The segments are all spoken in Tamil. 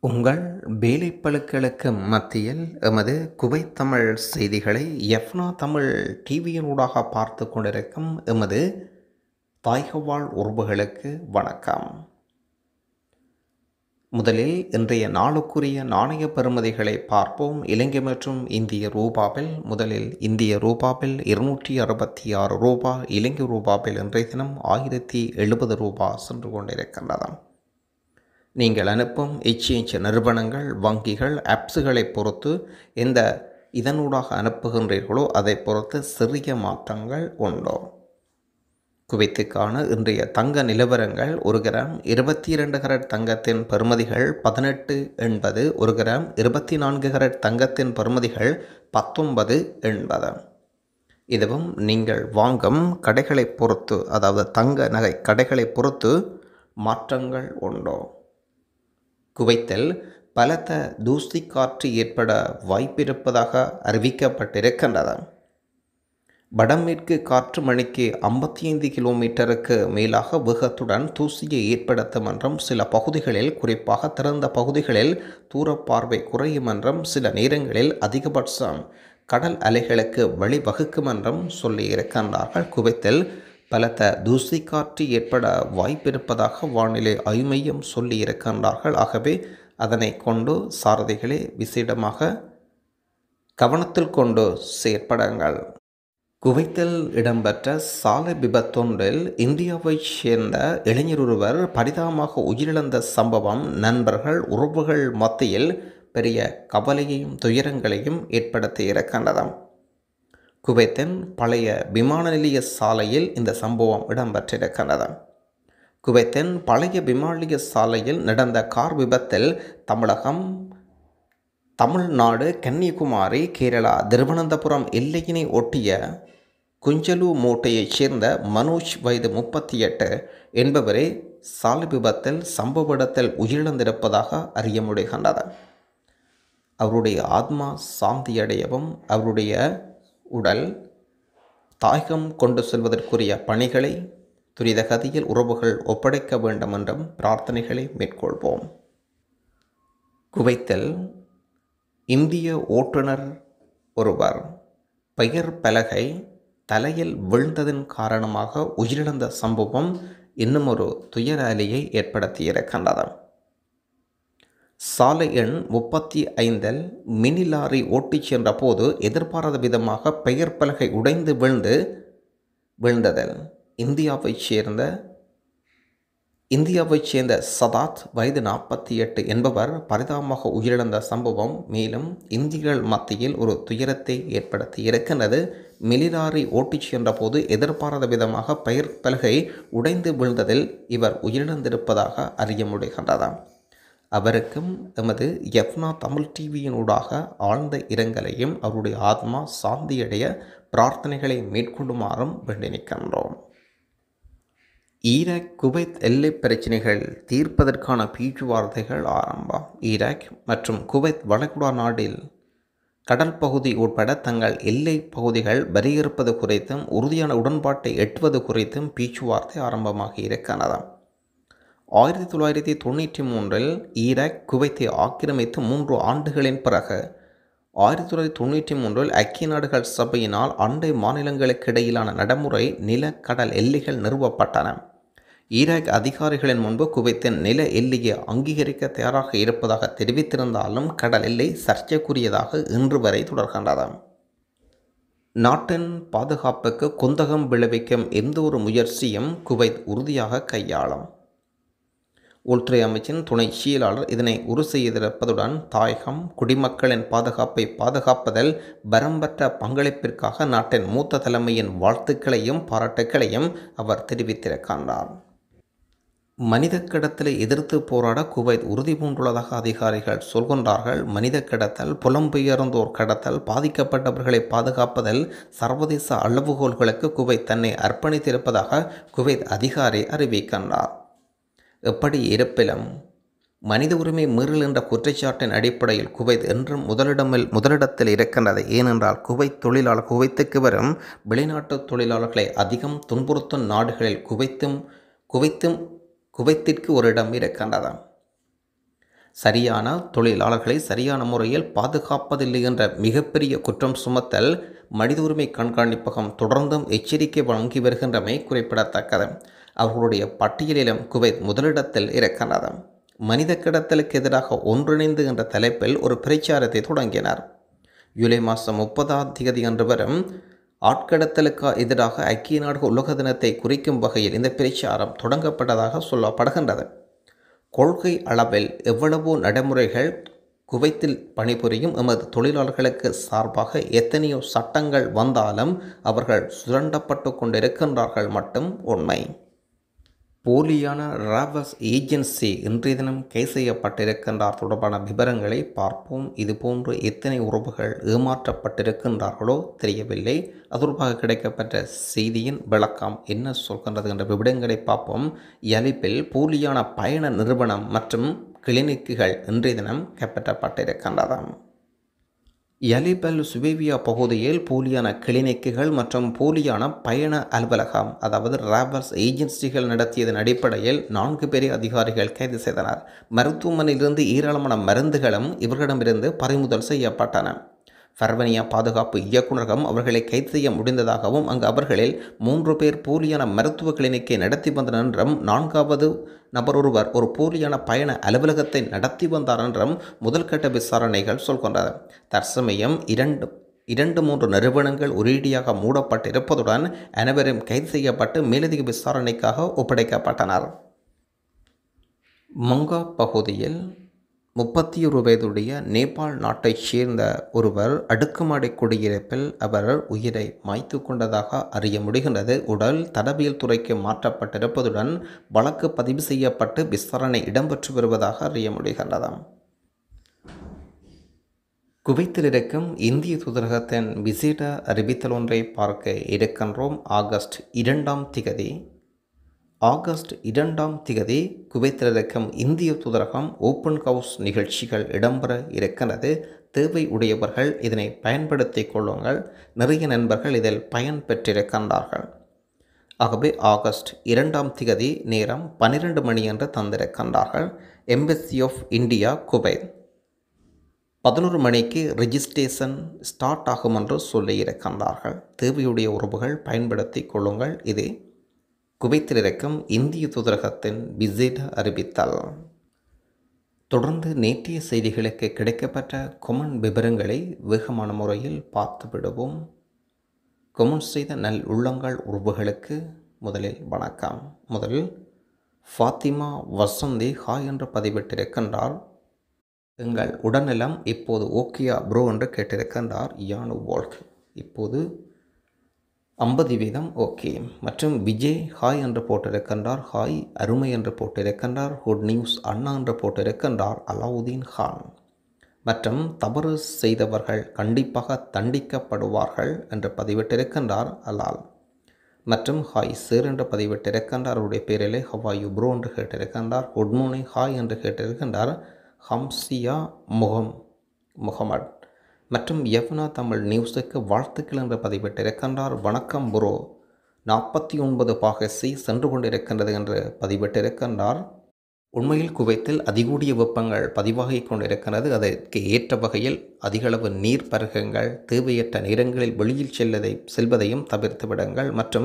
உங்கள் வேலைப்பளுக்களுக்கு மத்தியில் எமது குவைத் தமிழ் செய்திகளை எஃப்னா தமிழ் டிவியினூடாக பார்த்து கொண்டிருக்கும் எமது தாய்கவாழ் உறவுகளுக்கு வணக்கம் முதலில் இன்றைய நாளுக்குரிய நாணய பெறுமதிகளை பார்ப்போம் இலங்கை மற்றும் இந்திய ரூபாவில் முதலில் இந்திய ரூபாவில் இருநூற்றி அறுபத்தி ஆறு ரூபா இலங்கை ரூபாவில் இன்றைய தினம் ஆயிரத்தி எழுபது ரூபா சென்று கொண்டிருக்கின்றது நீங்கள் அனுப்பும் எச்ஏஞ்ச் நிறுவனங்கள் வங்கிகள் ஆப்ஸுகளை பொறுத்து எந்த இதனூடாக அனுப்புகின்றீர்களோ அதை பொறுத்து சிறிய மாற்றங்கள் உண்டோ குவைத்துக்கான இன்றைய தங்க நிலவரங்கள் ஒரு கிராம் இருபத்தி இரண்டு கரட் தங்கத்தின் பெறுமதிகள் பதினெட்டு எண்பது ஒரு கிராம் இருபத்தி நான்கு கரட் தங்கத்தின் பெறுமதிகள் பத்தொன்பது எண்பது இதுவும் நீங்கள் வாங்கும் கடைகளை பொறுத்து அதாவது தங்க நகை கடைகளை பொறுத்து மாற்றங்கள் உண்டோ குவைத்தில் பலத்த தூசி காற்று ஏற்பட வாய்ப்பிருப்பதாக அறிவிக்கப்பட்டிருக்கின்றது வடமேற்கு காற்று மணிக்கு ஐம்பத்தி ஐந்து கிலோமீட்டருக்கு மேலாக வேகத்துடன் தூசியை ஏற்படுத்தும் என்றும் சில பகுதிகளில் குறிப்பாக திறந்த பகுதிகளில் தூரப்பார்வை குறையும் என்றும் சில நேரங்களில் அதிகபட்சம் கடல் அலைகளுக்கு வழிவகுக்கும் என்றும் சொல்லியிருக்கின்றார்கள் குவைத்தில் பலத்த தூசி காற்று ஏற்பட வாய்ப்பிருப்பதாக வானிலை ஆய்வு மையம் சொல்லியிருக்கின்றார்கள் ஆகவே அதனை கொண்டு சாரதிகளே விசேடமாக கவனத்தில் கொண்டு செயற்படுங்கள் குவைத்தில் இடம்பெற்ற சாலை விபத்தொன்றில் இந்தியாவைச் சேர்ந்த இளைஞர் ஒருவர் பரிதாபமாக உயிரிழந்த சம்பவம் நண்பர்கள் உறவுகள் மத்தியில் பெரிய கவலையையும் துயரங்களையும் ஏற்படுத்தி இருக்கின்றது குவைத்தின் பழைய விமான நிலைய சாலையில் இந்த சம்பவம் இடம்பெற்றிருக்கிறது குவைத்தின் பழைய விமான நிலைய சாலையில் நடந்த கார் விபத்தில் தமிழகம் தமிழ்நாடு கன்னியாகுமரி கேரளா திருவனந்தபுரம் எல்லையினை ஒட்டிய குஞ்சலு மூட்டையைச் சேர்ந்த மனோஜ் வயது முப்பத்தி எட்டு என்பவரே சாலை விபத்தில் சம்பவ இடத்தில் உயிரிழந்திருப்பதாக அறிய முடிகின்றது அவருடைய ஆத்மா சாந்தியடையவும் அவருடைய உடல் தாயகம் கொண்டு செல்வதற்குரிய பணிகளை துரித கதியில் உறவுகள் ஒப்படைக்க வேண்டும் என்றும் பிரார்த்தனைகளை மேற்கொள்வோம் குவைத்தில் இந்திய ஓட்டுநர் ஒருவர் பெயர் பலகை தலையில் விழுந்ததன் காரணமாக உயிரிழந்த சம்பவம் இன்னும் ஒரு துயர அலையை ஏற்படுத்தியிருக்கின்றது சாலை எண் முப்பத்தி ஐந்தில் மினி லாரி ஓட்டிச் சென்ற போது எதிர்பாராத விதமாக பெயர் பலகை உடைந்து விழுந்து விழுந்ததில் இந்தியாவைச் சேர்ந்த இந்தியாவைச் சேர்ந்த சதாத் வயது நாற்பத்தி எட்டு என்பவர் பரிதாபமாக உயிரிழந்த சம்பவம் மேலும் இந்தியர்கள் மத்தியில் ஒரு துயரத்தை ஏற்படுத்தி இருக்கின்றது மிலிலாரி ஓட்டிச் சென்றபோது எதிர்பாராத விதமாக பெயர் பலகை உடைந்து விழுந்ததில் இவர் உயிரிழந்திருப்பதாக அறிய முடிகின்றதாம் அவருக்கும் எமது எஃப்னா தமிழ் டிவியினூடாக ஆழ்ந்த இரங்கலையும் அவருடைய ஆத்மா சாந்தியடைய பிரார்த்தனைகளை மேற்கொள்ளுமாறும் வேண்டி நிற்கின்றோம் ஈராக் குவைத் எல்லை பிரச்சினைகள் தீர்ப்பதற்கான பேச்சுவார்த்தைகள் ஆரம்பம் ஈராக் மற்றும் குவைத் வளைகுடா நாட்டில் கடல் பகுதி உட்பட தங்கள் எல்லை பகுதிகள் வரையறுப்பது குறித்தும் உறுதியான உடன்பாட்டை எட்டுவது குறித்தும் பேச்சுவார்த்தை ஆரம்பமாகி இருக்கிறது ஆயிரத்தி தொள்ளாயிரத்தி தொண்ணூற்றி மூன்றில் ஈராக் குவைத்தை ஆக்கிரமித்து மூன்று ஆண்டுகளின் பிறகு ஆயிரத்தி தொள்ளாயிரத்தி தொண்ணூற்றி மூன்றில் ஐக்கிய நாடுகள் சபையினால் அண்டை மாநிலங்களுக்கு இடையிலான நடைமுறை நில கடல் எல்லைகள் நிறுவப்பட்டன ஈராக் அதிகாரிகளின் முன்பு குவைத்தின் நில எல்லையை அங்கீகரிக்க தயாராக இருப்பதாக தெரிவித்திருந்தாலும் கடல் எல்லை சர்ச்சைக்குரியதாக இன்று வரை தொடர்கின்றது நாட்டின் பாதுகாப்புக்கு குந்தகம் விளைவிக்கும் எந்த ஒரு முயற்சியும் குவைத் உறுதியாக கையாளும் உள்துறை அமைச்சின் துணை செயலாளர் இதனை உறுதி செய்திருப்பதுடன் தாயகம் குடிமக்களின் பாதுகாப்பை பாதுகாப்பதில் வரம்பற்ற பங்களிப்பிற்காக நாட்டின் மூத்த தலைமையின் வாழ்த்துக்களையும் பாராட்டுக்களையும் அவர் தெரிவித்திருக்கின்றார் மனித கடத்தலை எதிர்த்து போராட குவைத் உறுதி பூண்டுள்ளதாக அதிகாரிகள் சொல்கின்றார்கள் மனித கடத்தல் புலம்பெயர்ந்தோர் கடத்தல் பாதிக்கப்பட்டவர்களை பாதுகாப்பதில் சர்வதேச அளவுகோல்களுக்கு குவைத் தன்னை அர்ப்பணித்திருப்பதாக குவைத் அதிகாரி அறிவிக்கின்றார் எப்படி இருப்பிலும் மனித உரிமை மீறல் என்ற குற்றச்சாட்டின் அடிப்படையில் குவைத் என்றும் முதலிடமில் முதலிடத்தில் இருக்கின்றது ஏனென்றால் குவைத் தொழிலாளர் குவைத்துக்கு வரும் வெளிநாட்டு தொழிலாளர்களை அதிகம் துன்புறுத்தும் நாடுகளில் குவைத்தும் குவைத்தும் குவைத்திற்கு ஒரு இடம் இருக்கின்றது சரியான தொழிலாளர்களை சரியான முறையில் பாதுகாப்பதில்லை என்ற மிகப்பெரிய குற்றம் சுமத்தல் மனித உரிமை கண்காணிப்பகம் தொடர்ந்தும் எச்சரிக்கை வழங்கி வருகின்றமை குறிப்பிடத்தக்கது அவர்களுடைய பட்டியலிலும் குவைத் முதலிடத்தில் இருக்கின்றது மனித கிடத்தலுக்கு எதிராக ஒன்றிணைந்து என்ற தலைப்பில் ஒரு பிரச்சாரத்தை தொடங்கினார் ஜூலை மாதம் முப்பதாம் தேதி அன்று வரும் ஆட்கடத்தலுக்கு எதிராக ஐக்கிய நாடுகள் உலக தினத்தை குறிக்கும் வகையில் இந்த பிரச்சாரம் தொடங்கப்பட்டதாக சொல்லப்படுகின்றது கொள்கை அளவில் எவ்வளவோ நடைமுறைகள் குவைத்தில் பணிபுரியும் எமது தொழிலாளர்களுக்கு சார்பாக எத்தனையோ சட்டங்கள் வந்தாலும் அவர்கள் சுரண்டப்பட்டு கொண்டிருக்கின்றார்கள் மட்டும் உண்மை போலியான ராவஸ் ஏஜென்சி இன்றைய தினம் கை செய்யப்பட்டிருக்கின்றார் தொடர்பான விவரங்களை பார்ப்போம் இதுபோன்று எத்தனை உறவுகள் ஏமாற்றப்பட்டிருக்கின்றார்களோ தெரியவில்லை அது தொடர்பாக கிடைக்கப்பட்ட செய்தியின் விளக்கம் என்ன சொல்கின்றது என்ற விவரங்களை பார்ப்போம் யலிப்பில் போலியான பயண நிறுவனம் மற்றும் கிளினிக்குகள் இன்றைய தினம் கைப்பற்றப்பட்டிருக்கின்றதாம் யலிபல் சுவேவியா பகுதியில் போலியான கிளினிக்குகள் மற்றும் போலியான பயண அலுவலகம் அதாவது ராவல்ஸ் ஏஜென்சிகள் நடத்தியதன் அடிப்படையில் நான்கு பேரை அதிகாரிகள் கைது செய்தனர் மருத்துவமனையிலிருந்து ஏராளமான மருந்துகளும் இவர்களிடமிருந்து பறிமுதல் செய்யப்பட்டன ஃபர்வனியா பாதுகாப்பு இயக்குநரகம் அவர்களை கைது செய்ய முடிந்ததாகவும் அங்கு அவர்களில் மூன்று பேர் போலியான மருத்துவ கிளினிக்கை நடத்தி வந்தனர் என்றும் நான்காவது நபர் ஒருவர் ஒரு போலியான பயண அலுவலகத்தை நடத்தி வந்தார் என்றும் முதல்கட்ட விசாரணைகள் சொல்கின்றது தற்சமயம் இரண்டு இரண்டு மூன்று நிறுவனங்கள் ஒரேடியாக மூடப்பட்டிருப்பதுடன் அனைவரும் கைது செய்யப்பட்டு மேலதிக விசாரணைக்காக ஒப்படைக்கப்பட்டனர் மங்கா பகுதியில் முப்பத்தி ஒரு வயதுடைய நேபாள் நாட்டைச் சேர்ந்த ஒருவர் அடுக்குமாடி குடியிருப்பில் அவர் உயிரை மாய்த்து கொண்டதாக அறிய முடிகின்றது உடல் தடவியல் துறைக்கு மாற்றப்பட்டிருப்பதுடன் வழக்கு பதிவு செய்யப்பட்டு விசாரணை இடம்பெற்று வருவதாக அறிய முடிகின்றதாம் குவைத்தில் இருக்கும் இந்திய தூதரகத்தின் விசேட அறிவித்தல் ஒன்றை பார்க்க இருக்கின்றோம் ஆகஸ்ட் இரண்டாம் திகதி ஆகஸ்ட் இரண்டாம் திகதி குவைத்தில் இருக்கும் இந்திய தூதரகம் ஓப்பன் ஹவுஸ் நிகழ்ச்சிகள் இடம்பெற இருக்கிறது தேவை உடையவர்கள் இதனை பயன்படுத்திக் கொள்ளுங்கள் நிறைய நண்பர்கள் இதில் பயன் பெற்றிருக்கின்றார்கள் ஆகவே ஆகஸ்ட் இரண்டாம் திகதி நேரம் பன்னிரண்டு மணி என்று தந்திருக்கின்றார்கள் எம்பசி ஆஃப் இந்தியா குவைத் பதினோரு மணிக்கு ரிஜிஸ்ட்ரேஷன் ஸ்டார்ட் ஆகும் என்று சொல்லியிருக்கின்றார்கள் தேவையுடைய உறவுகள் பயன்படுத்தி கொள்ளுங்கள் இது குவைத்தில் இருக்கும் இந்திய தூதரகத்தின் விசேட அறிவித்தல் தொடர்ந்து நேற்றைய செய்திகளுக்கு கிடைக்கப்பட்ட கொமன் விவரங்களை வேகமான முறையில் பார்த்து விடுவோம் கொமன் செய்த நல் உள்ளங்கள் உறவுகளுக்கு முதலில் வணக்கம் முதலில் ஃபாத்திமா வசந்தி ஹாய் என்று பதிவிட்டிருக்கின்றார் எங்கள் உடல்நலம் இப்போது ஓகேயா ப்ரோ என்று கேட்டிருக்கின்றார் யானு வால்க் இப்போது ஐம்பது வீதம் ஓகே மற்றும் விஜய் ஹாய் என்று போட்டிருக்கின்றார் ஹாய் அருமை என்று போட்டிருக்கின்றார் ஹுட் நியூஸ் அண்ணா என்று போட்டிருக்கின்றார் அலாவுதீன் கான் மற்றும் தவறு செய்தவர்கள் கண்டிப்பாக தண்டிக்கப்படுவார்கள் என்று பதிவிட்டிருக்கின்றார் அலால் மற்றும் ஹாய் சேர் என்று பதிவிட்டிருக்கின்றார் அவருடைய பேரிலே ஹவாயு ப்ரோ என்று கேட்டிருக்கின்றார் குட் மார்னிங் ஹாய் என்று கேட்டிருக்கின்றார் ஹம்சியா முகம் முகமட் மற்றும் யவ்னா தமிழ் நியூஸுக்கு வாழ்த்துக்கள் என்று பதிவிட்டிருக்கின்றார் வணக்கம் புரோ நாற்பத்தி ஒன்பது பாகசி சென்று கொண்டிருக்கின்றது என்று பதிவிட்டிருக்கின்றார் உண்மையில் குவைத்தில் அதிகூடிய வெப்பங்கள் பதிவாகிக் கொண்டிருக்கிறது அதற்கு ஏற்ற வகையில் அதிகளவு நீர் பருகங்கள் தேவையற்ற நேரங்களில் வெளியில் செல்லதை செல்வதையும் தவிர்த்து விடுங்கள் மற்றும்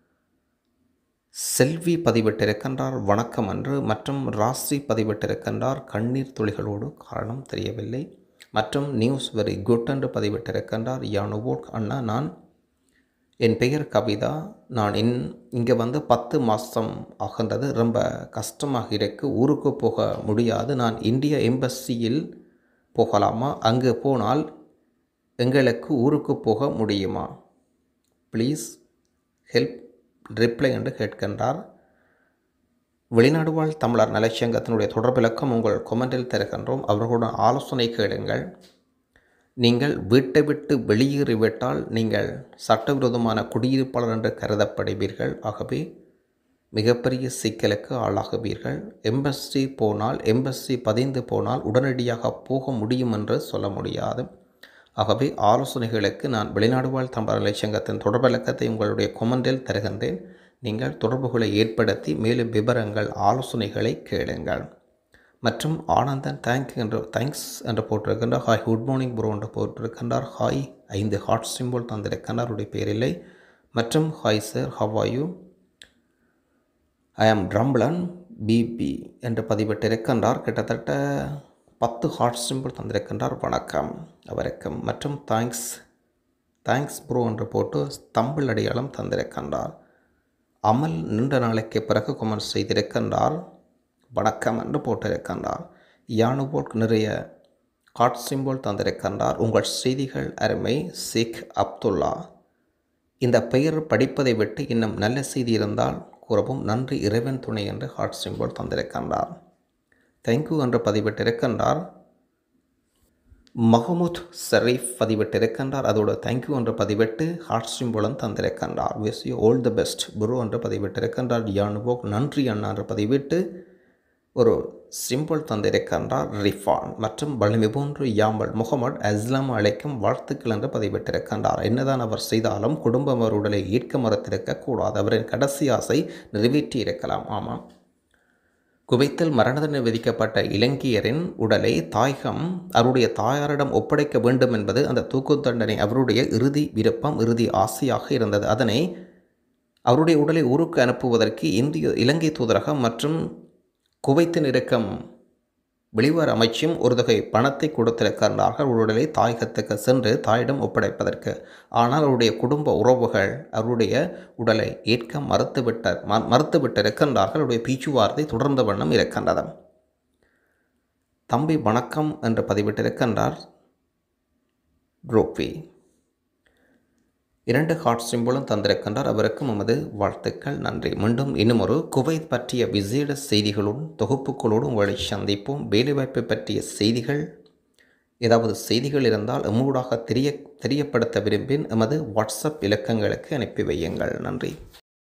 செல்வி பதிவிட்டிருக்கின்றார் வணக்கம் என்று மற்றும் ராசி பதிவிட்டிருக்கின்றார் கண்ணீர் துளிகளோடு காரணம் தெரியவில்லை மற்றும் நியூஸ் வெரி குட் என்று பதிவிட்டிருக்கின்றார் யானுவோக் அண்ணா நான் என் பெயர் கவிதா நான் இன் இங்கே வந்து பத்து மாதம் ஆகின்றது ரொம்ப கஷ்டமாக இருக்கு ஊருக்கு போக முடியாது நான் இந்திய எம்பசியில் போகலாமா அங்கு போனால் எங்களுக்கு ஊருக்கு போக முடியுமா ப்ளீஸ் ஹெல்ப் ரிப்ளை என்று கேட்கின்றார் வெளிநாடு வாழ் தமிழர் நலச்சங்கத்தினுடைய தொடர்பிலக்கம் உங்கள் கொமெண்டில் தருகின்றோம் அவர்களுடன் ஆலோசனை கேளுங்கள் நீங்கள் வீட்டை விட்டு வெளியேறிவிட்டால் நீங்கள் சட்டவிரோதமான குடியிருப்பாளர் என்று கருதப்படுவீர்கள் ஆகவே மிகப்பெரிய சிக்கலுக்கு ஆளாகுவீர்கள் எம்பசி போனால் எம்பசி பதிந்து போனால் உடனடியாக போக முடியும் என்று சொல்ல முடியாது ஆகவே ஆலோசனைகளுக்கு நான் வெளிநாடு வாழ் தமிழர் நலச்சங்கத்தின் தொடர்பிலக்கத்தை உங்களுடைய கொமெண்டில் தருகின்றேன் நீங்கள் தொடர்புகளை ஏற்படுத்தி மேலும் விவரங்கள் ஆலோசனைகளை கேளுங்கள் மற்றும் ஆனந்தன் தேங்க் என்று தேங்க்ஸ் என்று போட்டிருக்கின்றார் ஹாய் குட் மார்னிங் ப்ரோ என்று போட்டிருக்கின்றார் ஹாய் ஐந்து ஹார்ட் சிம்பிள் தந்திருக்கின்றார் அவருடைய பேர் இல்லை மற்றும் hi sir how are you I am ட்ரம்லன் பிபி என்று பதிவிட்டிருக்கின்றார் கிட்டத்தட்ட பத்து ஹார்ட் சிம்பிள் தந்திருக்கின்றார் வணக்கம் அவருக்கும் மற்றும் தேங்க்ஸ் தேங்க்ஸ் ப்ரோ என்று போட்டு தம்பிள் அடையாளம் தந்திருக்கின்றார் அமல் நீண்ட நாளைக்கு பிறகு கமெண்ட் செய்திருக்கின்றார் வணக்கம் என்று போட்டிருக்கின்றார் யானுபோட் நிறைய ஹார்ட் சிம்பிள் தந்திருக்கின்றார் உங்கள் செய்திகள் அருமை ஷேக் அப்துல்லா இந்த பெயர் படிப்பதை விட்டு இன்னும் நல்ல செய்தி இருந்தால் கூறவும் நன்றி இறைவன் துணை என்று ஹார்ட் சிம்பிள் தந்திருக்கின்றார் தேங்க்யூ என்று பதிவிட்டிருக்கின்றார் மஹமூத் ஷரீஃப் பதிவிட்டிருக்கின்றார் அதோடு தேங்க்யூ என்று பதிவிட்டு ஹார்ட் சிம்பிளும் தந்திருக்கின்றார் wish you all the best guru என்று பதிவிட்டிருக்கின்றார் யானுபோக் நன்றி அண்ணா என்று பதிவிட்டு ஒரு சிம்பிள் தந்திருக்கின்றார் ரிஃபான் மற்றும் வலிமை போன்று யாமல் முகமது அஸ்லாம் அழைக்கும் வாழ்த்துக்கள் என்று பதிவிட்டிருக்கின்றார் என்னதான் அவர் செய்தாலும் குடும்பம் அவர் உடலை ஈர்க்க மறுத்திருக்க கூடாது அவரின் கடைசி ஆசை நிறைவேற்றி இருக்கலாம் ஆமாம் குவைத்தில் மரண தண்டனை விதிக்கப்பட்ட இலங்கையரின் உடலை தாயகம் அவருடைய தாயாரிடம் ஒப்படைக்க வேண்டும் என்பது அந்த தூக்கு தண்டனை அவருடைய இறுதி விருப்பம் இறுதி ஆசையாக இருந்தது அதனை அவருடைய உடலை ஊருக்கு அனுப்புவதற்கு இந்திய இலங்கை தூதரகம் மற்றும் குவைத்தின் இருக்கும் வெளிவார அமைச்சும் ஒரு தொகை பணத்தை கொடுத்திருக்கின்றார்கள் உடலை தாயகத்துக்கு சென்று தாயிடம் ஒப்படைப்பதற்கு ஆனால் அவருடைய குடும்ப உறவுகள் அவருடைய உடலை ஏற்க மறுத்துவிட்ட மறுத்துவிட்டிருக்கின்றார்கள் அவருடைய பேச்சுவார்த்தை தொடர்ந்த வண்ணம் இருக்கின்றது தம்பி வணக்கம் என்று பதிவிட்டிருக்கின்றார் ரோப்பி இரண்டு ஹார்ட் சிம்பிளும் தந்திருக்கின்றார் அவருக்கும் நமது வாழ்த்துக்கள் நன்றி மீண்டும் இன்னும் ஒரு குவைத் பற்றிய விசேட செய்திகளுடன் தொகுப்புகளோடு உங்களை சந்திப்போம் வேலைவாய்ப்பு பற்றிய செய்திகள் ஏதாவது செய்திகள் இருந்தால் எம்மூடாக தெரிய தெரியப்படுத்த விரும்பின் எமது வாட்ஸ்அப் இலக்கங்களுக்கு அனுப்பி வையுங்கள் நன்றி